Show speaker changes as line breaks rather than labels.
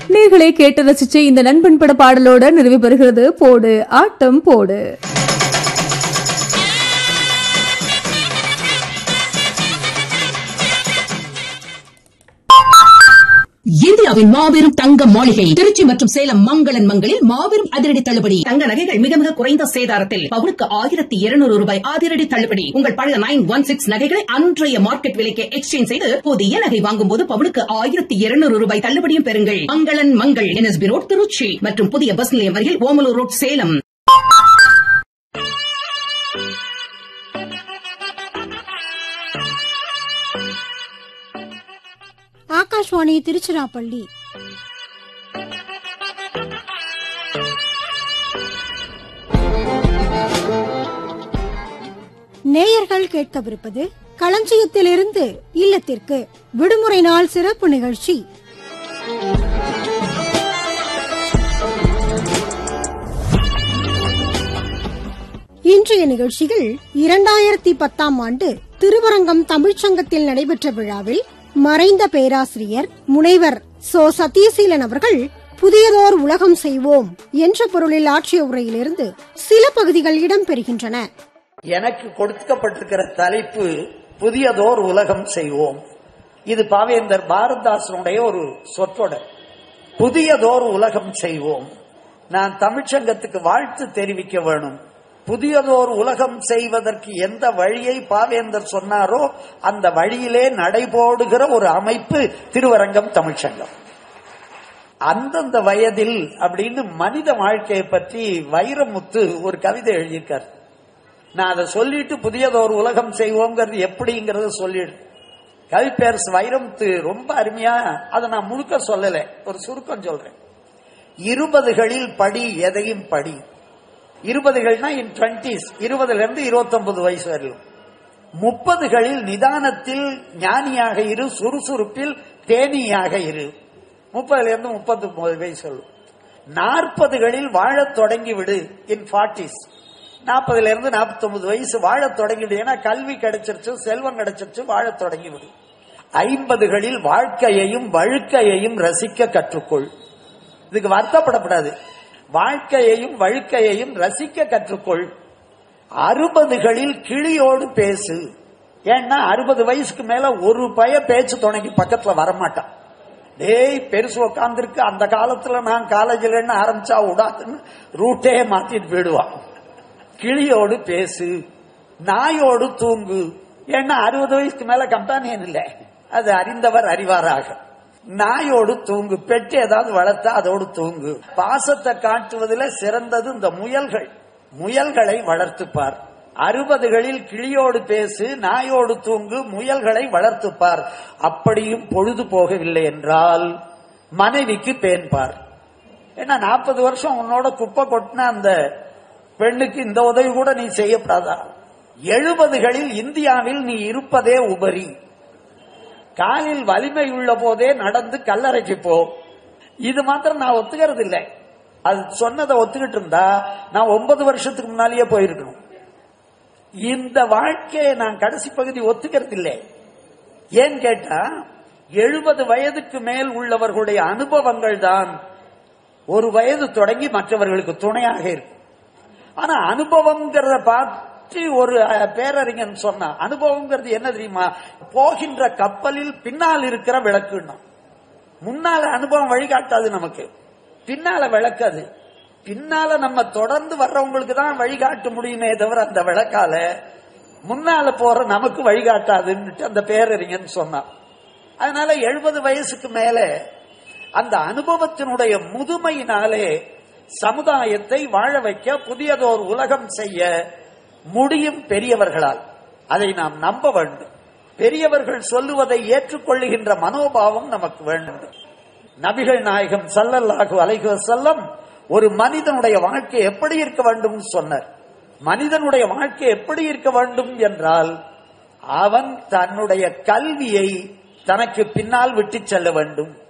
நீங்களே கேட்டு ரசிச்ச இந்த நண்பன் பட பாடலோட நிறைவு பெறுகிறது போடு ஆட்டம் போடு
இந்தியாவின் மாபெரும் தங்க மாளிகை திருச்சி மற்றும் சேலம் மங்களன் மங்களில் மாபெரும் அதிரடி தள்ளுபடி தங்க நகைகள் மிக மிக குறைந்த சேதாரத்தில் பவுனுக்கு ஆயிரத்தி இருநூறு ரூபாய் அதிரடி தள்ளுபடி உங்கள் பழைய நைன் ஒன் சிக்ஸ் நகைகளை அன்றைய மார்க்கெட் விலைக்கு எக்ஸ்சேஞ்ச் செய்து புதிய நகை வாங்கும் போது பவுனுக்கு ஆயிரத்தி இருநூறு ரூபாய் தள்ளுபடியும் பெறுங்கள் மங்களன் மங்கள் என்எஸ்பி ரோட் திருச்சி மற்றும் புதிய பஸ் நிலையம் அருகில் ஓமலூர் ரோட் சேலம்
ஆகாஷ்வாணி திருச்சிராப்பள்ளி நேயர்கள் கேட்கவிருப்பது களஞ்சியத்திலிருந்து இல்லத்திற்கு விடுமுறை நாள் சிறப்பு நிகழ்ச்சி இன்றைய நிகழ்ச்சியில் இரண்டாயிரத்தி பத்தாம் ஆண்டு திருவரங்கம் தமிழ்ச்சங்கத்தில் நடைபெற்ற விழாவில் மறைந்த பேராசிரியர் முனைவர் சோ சத்யசீலன் அவர்கள் புதியதோர் உலகம் செய்வோம் என்ற பொருளில் ஆற்றிய உரையிலிருந்து சில பகுதிகள் இடம்பெறுகின்றன
எனக்கு கொடுக்கப்பட்டிருக்கிற தலைப்பு புதியதோர் உலகம் செய்வோம் இது பாவேந்தர் பாரதாசனுடைய ஒரு சொற்றொடர் புதியதோர் உலகம் செய்வோம் நான் தமிழ்ச்சங்கத்துக்கு வாழ்த்து தெரிவிக்க வேணும் புதியதோர் உலகம் செய்வதற்கு எந்த வழியை பாவேந்தர் சொன்னாரோ அந்த வழியிலே நடைபோடுகிற ஒரு அமைப்பு திருவரங்கம் தமிழ்ச்சங்கம் அந்தந்த வயதில் அப்படின்னு மனித வாழ்க்கையை பற்றி வைரமுத்து ஒரு கவிதை எழுதியிருக்கார் நான் அதை சொல்லிட்டு புதியதோர் உலகம் செய்வோங்கிறது எப்படிங்கறத சொல்லிடு கவிப்பேரசு வைரமுத்து ரொம்ப அருமையா அதை நான் முழுக்க சொல்லல ஒரு சுருக்கம் சொல்றேன் இருபதுகளில் படி எதையும் படி இருபதுகள்னா இன் டுவெண்டிஸ் இருபதுல இருந்து இருபத்தி ஒன்பது வயசு வரையிலும் முப்பதுகளில் நிதானத்தில் ஞானியாக இரு சுறுசுறுப்பில் தேனியாக இரு முப்பதுல இருந்து முப்பத்தி ஒன்பது வயசு வரையிலும். நாற்பதுகளில் வாழத் தொடங்கி விடு இன் ஃபார்ட்டிஸ் நாற்பதுல இருந்து நாற்பத்தி ஒன்பது வயசு வாழத் தொடங்கிடு ஏன்னா கல்வி கிடைச்சிருச்சு செல்வம் கிடைச்சிருச்சு வாழத் தொடங்கி விடு ஐம்பதுகளில் வாழ்க்கையையும் வழுக்கையையும் ரசிக்க கற்றுக்கொள் இதுக்கு வருத்தப்படக்கூடாது வாழ்க்கையையும் வழுக்கையையும் ரசிக்க கற்றுக்கொள் அறுபதுகளில் கிளியோடு பேசு ஏன்னா அறுபது வயசுக்கு மேல ஒரு பய பேச்சு துணைக்கு பக்கத்துல வரமாட்டான் டேய் பெருசு உட்காந்துருக்கு அந்த காலத்துல நான் காலேஜில் ஆரம்பிச்சா விடாதுன்னு ரூட்டே மாத்திட்டு போயிடுவான் கிளியோடு பேசு நாயோடு தூங்கு ஏன்னா அறுபது வயசுக்கு மேல கம்பானியன் இல்ல அது அறிந்தவர் அறிவாராக நாயோடு தூங்கு பெட்டு ஏதாவது வளர்த்தா அதோடு தூங்கு பாசத்தை காட்டுவதில் சிறந்தது இந்த முயல்கள் முயல்களை வளர்த்துப்பார் அறுபதுகளில் கிளியோடு பேசு நாயோடு தூங்கு முயல்களை வளர்த்துப்பார் அப்படியும் பொழுது போகவில்லை என்றால் மனைவிக்கு பேண்பார் ஏன்னா நாற்பது வருஷம் உன்னோட குப்பை கொட்டின அந்த பெண்ணுக்கு இந்த உதவி கூட நீ செய்யப்படாதா எழுபதுகளில் இந்தியாவில் நீ இருப்பதே உபரி காலில் வலிமை உள்ள போதே நடந்து கல்லறைக்கு போ இது மாத்திரம் நான் ஒத்துக்கிறது இல்லை அது சொன்னதை ஒத்துக்கிட்டு இருந்தா நான் ஒன்பது வருஷத்துக்கு முன்னாலேயே போயிருக்கணும் இந்த வாழ்க்கையை நான் கடைசி பகுதி ஒத்துக்கிறது இல்லை ஏன் கேட்டா எழுபது வயதுக்கு மேல் உள்ளவர்களுடைய அனுபவங்கள் தான் ஒரு வயது தொடங்கி மற்றவர்களுக்கு துணையாக இருக்கும் ஆனா அனுபவம்ங்கிறத பற்றி ஒரு அஹ், பேரறிஞன் சொன்னா அனுபவம்ங்கிறது என்ன தெரியுமா போகின்ற கப்பலில் பின்னால் இருக்கிற விளக்குன்னா முன்னால அனுபவம் வழிகாட்டாது நமக்கு பின்னால விளக்காது பின்னால நம்ம தொடர்ந்து வர்றவங்களுக்கு தான் வழிகாட்ட முடியுமே தவிர அந்த விளக்கால முன்னால போற நமக்கு வழிகாட்டாதுன்னுட்டு அந்த பேரறிஞன் சொன்னான் அதனால எழுபது வயசுக்கு மேல அந்த அனுபவத்தினுடைய முதுமையினாலே சமுதாயத்தை வாழ வைக்க புதியதோர் உலகம் செய்ய முடியும் பெரியவர்களால் அதை நாம் நம்ப வேண்டும் பெரியவர்கள் சொல்லுவதை ஏற்றுக்கொள்ளுகின்ற மனோபாவம் நமக்கு வேண்டும் நபிகள் நாயகம் ஸல்லல்லாஹு அலைஹி வஸல்லம் ஒரு மனிதனுடைய வாழ்க்கை எப்படி இருக்க வேண்டும் சொன்னார் மனிதனுடைய வாழ்க்கை எப்படி இருக்க வேண்டும் என்றால் அவன் தன்னுடைய கல்வியை தனக்கு பின்னால் விட்டு செல்ல வேண்டும்